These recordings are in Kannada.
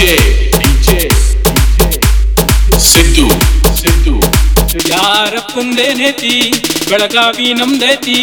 DJ, ಸಿದ್ದು ಸಿದ್ದು ಯಾರಪ್ಪಂದೇನೇತಿ ಬೆಳಗಾವಿ ನಮ್ದೈತಿ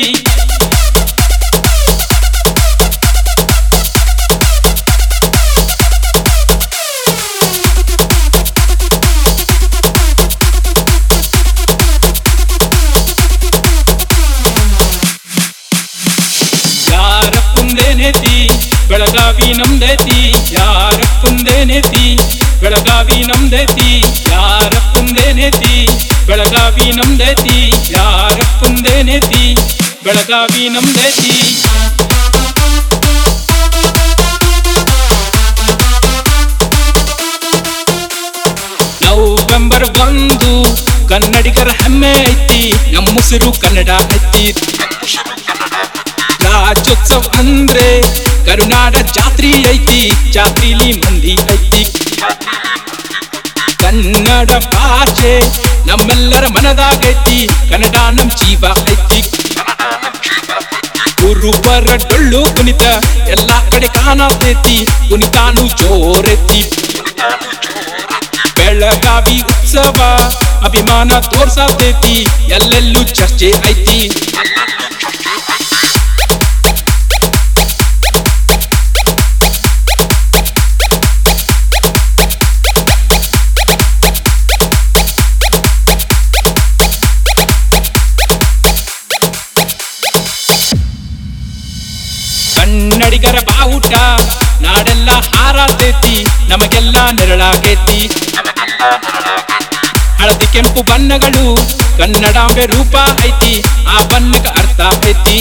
ಯಾರಪ್ಪಂದೇನೇತಿ ಬೆಳಗಾವಿ ನಮ್ದೈತಿ ಯಾರಪ್ಪಂದೇನೇತಿ ಬೆಳಗಾವಿ ನಮ್ದೈತಿ ಯಾರಪ್ಪಂದೇನೇತಿ ಬೆಳಗಾವಿ ನಮ್ದೈತಿ ಯಾರಪ್ಪಂದೇನೇತಿ ಬೆಳಗಾವಿ ನಮ್ದೈತಿ ನವೆಂಬರ್ ಒಂದು ಕನ್ನಡಿಗರ ಹೆಮ್ಮೆ ಐತಿ ನಮ್ಮ ಉಸಿರು ಕನ್ನಡ ಐತಿ ರಾಜ್ಯೋತ್ಸವ ಅಂದ್ರೆ ಕರುನಾಡ ಜಾತ್ರಿ ಐತಿ ಜಾತ್ರಿಲಿ ಮಂದಿ ಐತಿ ಕನ್ನಡ ಭಾಷೆ ನಮ್ಮೆಲ್ಲರ ಮನದಾಗೈತಿ ಕನ್ನಡ ನಮ್ ಜೀವ ಐತಿ ಗುರುಬರ ಡೊಳ್ಳು ಕುಣಿತ ಎಲ್ಲಾ ಕಡೆ ಕಾಣತೈತಿ ಕುಣಿತಾನು ಜೋರೆತ್ತಿ ಬೆಳಗಾವಿ ಉತ್ಸವ ಅಭಿಮಾನ ತೋರ್ಸಾತೈತಿ ಎಲ್ಲೆಲ್ಲೂ ಚರ್ಚೆ ಐತಿ ಕನ್ನಡಿಗರ ಬಾವುಟ ನಾಡೆಲ್ಲ ಹಾರಾತೈತಿ ನಮಗೆಲ್ಲ ನೆರಳಾಗೈತಿ ಹಳದಿ ಕೆಂಪು ಬಣ್ಣಗಳು ಕನ್ನಡಾಂಬೆ ರೂಪ ಐತಿ ಆ ಬಣ್ಣಗ ಅರ್ಥ ಐತಿ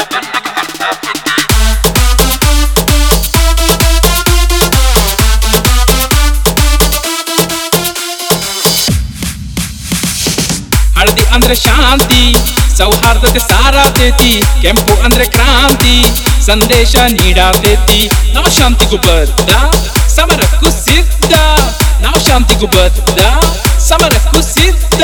ಹಳದಿ ಅಂದ್ರೆ ಶಾಂತಿ ಸೌಹಾರ್ದತೆ ಸಾರಾತೈತಿ ಕೆಂಪು ಅಂದ್ರೆ ಕ್ರಾಂತಿ ಸಂದೇಶ ನೀಡಾತೈತಿ ನಾವು ಶಾಂತಿಗೂ ಬದ್ಧ ಸಮರಕ್ಕೂ ಸಿದ್ಧ ನಾವು ಶಾಂತಿಗೂ ಬದ್ಧ ಸಮರಕ್ಕೂ ಸಿದ್ಧ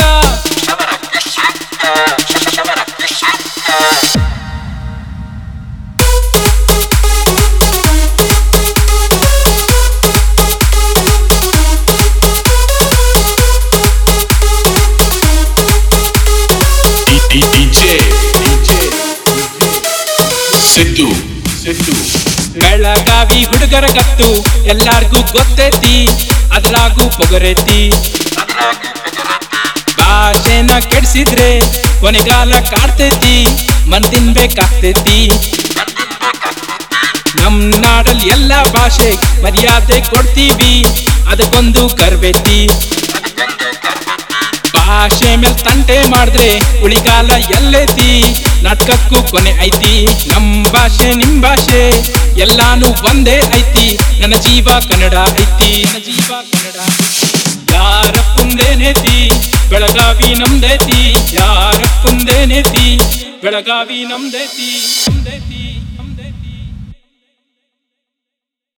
DJ, DJ, ಸಿದ್ದು ಸಿದ್ದು ಬೆಳಗಾವಿ ಹುಡುಗರ ಗತ್ತು ಎಲ್ಲಾರ್ಗೂ ಗೊತ್ತೈತಿ ಅದ್ರಾಗೂ ಪೊಗರೈತಿ ಭಾಷೆನ ಕೆಡ್ಸಿದ್ರೆ ಕೊನೆಗಾಲ ಕಾಡ್ತೈತಿ ಮನ್ ತಿನ್ಬೇಕಾಗ್ತೈತಿ ನಮ್ ನಾಡಲ್ಲಿ ಎಲ್ಲ ಭಾಷೆ ಮರ್ಯಾದೆ ಕೊಡ್ತೀವಿ ಅದಕ್ಕೊಂದು ಕರ್ಬೇತಿ ಭಾಷೆ ಮೇಲ್ ತಂಟೆ ಮಾಡಿದ್ರೆ ಉಳಿಗಾಲ ಎಲ್ಲೈತಿ ನಾಟಕಕ್ಕೂ ಕೊನೆ ಐತಿ ನಮ್ ಭಾಷೆ ನಿಮ್ ಭಾಷೆ ಎಲ್ಲಾನು ಒಂದೇ ಐತಿ ನನ್ನ ಜೀವ ಕನ್ನಡ ಐತಿ ನನ್ನ ಜೀವ ಕನ್ನಡ ಯಾರಪ್ಪಂದೇನೇತಿ ಬೆಳಗಾವಿ ನಮ್ದೈತಿ ಯಾರಪ್ಪಂದೇನೇತಿ ಬೆಳಗಾವಿ ನಮ್ದೈತಿ ನಮ್ದೈತಿ